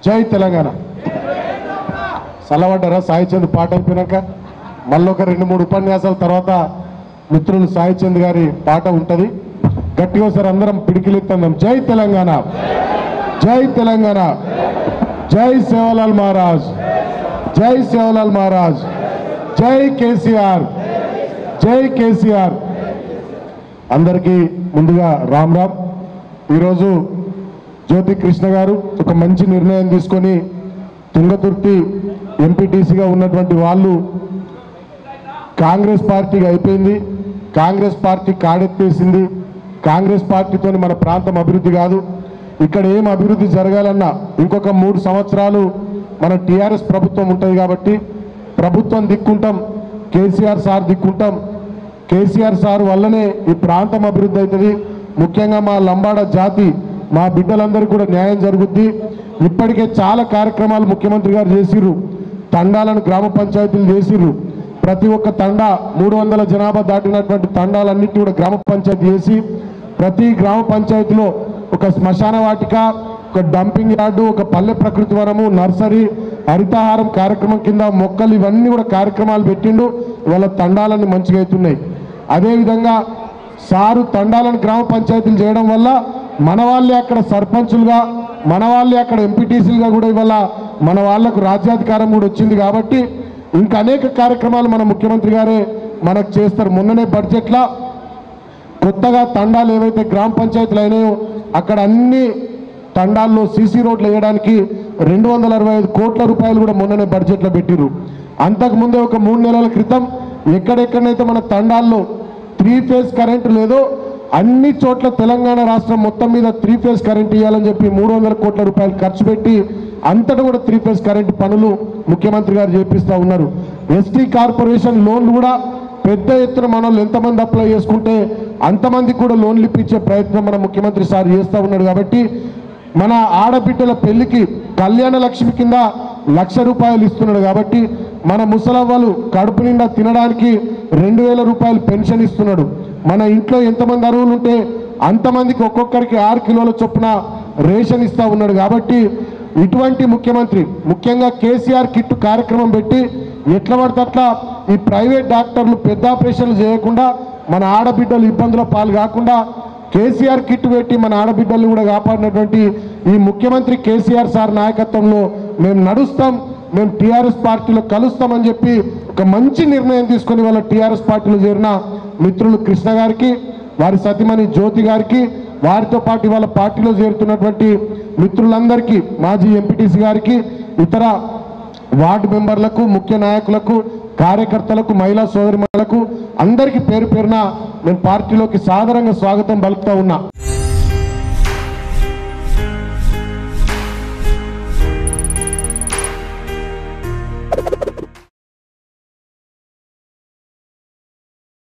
జై తెలంగాణ చల్లబడ్డారా సాయి చంద్ పాట అయిపోయినాక మళ్ళీ ఒక రెండు మూడు ఉపన్యాసాల తర్వాత మిత్రులు సాయి చంద్ గారి పాట ఉంటుంది గట్టిగా ఒకసారి అందరం పిడికిలెత్తాం జై తెలంగాణ జై తెలంగాణ జై సేవలాల్ మహారాజ్ జై సేవలాల్ మహారాజ్ జై కేసీఆర్ జై కేసీఆర్ అందరికీ ముందుగా రామ్ రామ్ ఈరోజు జ్యోతి కృష్ణ గారు ఒక మంచి నిర్ణయం తీసుకొని తుంగతుర్తి ఎంపీటీసీగా ఉన్నటువంటి వాళ్ళు కాంగ్రెస్ పార్టీకి అయిపోయింది కాంగ్రెస్ పార్టీ కాడెత్తేసింది కాంగ్రెస్ పార్టీతో మన ప్రాంతం అభివృద్ధి కాదు ఇక్కడ ఏం అభివృద్ధి జరగాలన్నా ఇంకొక మూడు సంవత్సరాలు మన టీఆర్ఎస్ ప్రభుత్వం ఉంటుంది కాబట్టి ప్రభుత్వం దిక్కుంటాం కేసీఆర్ సార్ దిక్కుంటాం కేసీఆర్ సార్ వల్లనే ఈ ప్రాంతం అభివృద్ధి అవుతుంది ముఖ్యంగా మా లంబాడ జాతి మా బిడ్డలందరికీ కూడా న్యాయం జరుగుద్ది ఇప్పటికే చాలా కార్యక్రమాలు ముఖ్యమంత్రి గారు చేసిర్రు తండాలను గ్రామ పంచాయతీలు చేసిర్రు ప్రతి ఒక్క తండా మూడు వందల జనాభా దాటినటువంటి తండాలన్నింటినీ కూడా గ్రామ పంచాయతీ చేసి ప్రతి గ్రామ పంచాయతీలో ఒక శ్మశాన వాటిక ఒక డంపింగ్ యార్డు ఒక పల్లె ప్రకృతి వనము నర్సరీ హరితహారం కార్యక్రమం కింద మొక్కలు ఇవన్నీ కూడా కార్యక్రమాలు పెట్టిండు ఇవాళ తండాలన్నీ మంచిగా అవుతున్నాయి అదేవిధంగా సారు తండాలను గ్రామ పంచాయతీలు చేయడం వల్ల మన వాళ్ళే అక్కడ సర్పంచులుగా మన వాళ్ళే అక్కడ ఎంపీటీసీలుగా కూడా ఇవాళ మన వాళ్లకు రాజ్యాధికారం కూడా వచ్చింది కాబట్టి ఇంకా అనేక కార్యక్రమాలు మన ముఖ్యమంత్రి గారే మనకు చేస్తారు మొన్ననే బడ్జెట్లో కొత్తగా తండాలు ఏవైతే గ్రామ పంచాయతీలు అయినాయో అక్కడ అన్ని తండాల్లో సీసీ రోడ్లు వేయడానికి రెండు వందల అరవై ఐదు కోట్ల రూపాయలు కూడా మొన్ననే బడ్జెట్లో పెట్టిరు అంతకుముందే ఒక మూడు నెలల క్రితం ఎక్కడెక్కడైతే మన తండాల్లో త్రీ ఫేజ్ కరెంటు లేదో అన్ని చోట్ల తెలంగాణ రాష్ట్రం మొత్తం మీద త్రీ ఫేజ్ కరెంట్ ఇవ్వాలని చెప్పి మూడు వందల కోట్ల రూపాయలు ఖర్చు పెట్టి అంతటా కూడా త్రీ ఫేజ్ కరెంట్ పనులు ముఖ్యమంత్రి గారు చేపిస్తూ ఉన్నారు ఎస్టీ కార్పొరేషన్ లోన్లు కూడా పెద్ద ఎత్తున మన వాళ్ళు ఎంతమంది అప్లై చేసుకుంటే అంతమందికి కూడా లోన్లు ఇప్పించే ప్రయత్నం మన ముఖ్యమంత్రి సార్ చేస్తూ ఉన్నాడు కాబట్టి మన ఆడబిడ్డల పెళ్లికి కళ్యాణ లక్ష్మి కింద లక్ష రూపాయలు ఇస్తున్నాడు కాబట్టి మన ముసలవ్వలు కడుపు నిండా తినడానికి రెండు వేల రూపాయలు పెన్షన్ ఇస్తున్నాడు మన ఇంట్లో ఎంతమంది అరువులు ఉంటే అంతమందికి ఒక్కొక్కరికి ఆరు కిలోల చొప్పున రేషన్ ఇస్తా ఉన్నాడు కాబట్టి ఇటువంటి ముఖ్యమంత్రి ముఖ్యంగా కేసీఆర్ కిట్ కార్యక్రమం పెట్టి ఎట్లా పడితే అట్లా ఈ ప్రైవేట్ డాక్టర్లు పెద్ద ఆపరేషన్లు చేయకుండా మన ఆడబిడ్డలు ఇబ్బందుల పాలు కాకుండా కేసీఆర్ కిట్ పెట్టి మన ఆడబిడ్డల్ని కూడా కాపాడినటువంటి ఈ ముఖ్యమంత్రి కేసీఆర్ సార్ నాయకత్వంలో మేము నడుస్తాం మేము టీఆర్ఎస్ పార్టీలో కలుస్తామని చెప్పి ఒక మంచి నిర్ణయం తీసుకొని వాళ్ళ టీఆర్ఎస్ పార్టీలో చేరిన మిత్రులు కృష్ణ గారికి వారి సతీమణి జ్యోతి గారికి వారితో పాటు వాళ్ళ పార్టీలో చేరుతున్నటువంటి మిత్రులందరికీ మాజీ ఎంపీటీసీ గారికి ఇతర వార్డు మెంబర్లకు ముఖ్య నాయకులకు కార్యకర్తలకు మహిళా సోదరిమణులకు అందరికీ పేరు పేరున నేను పార్టీలోకి సాదరంగా స్వాగతం పలుకుతా ఉన్నా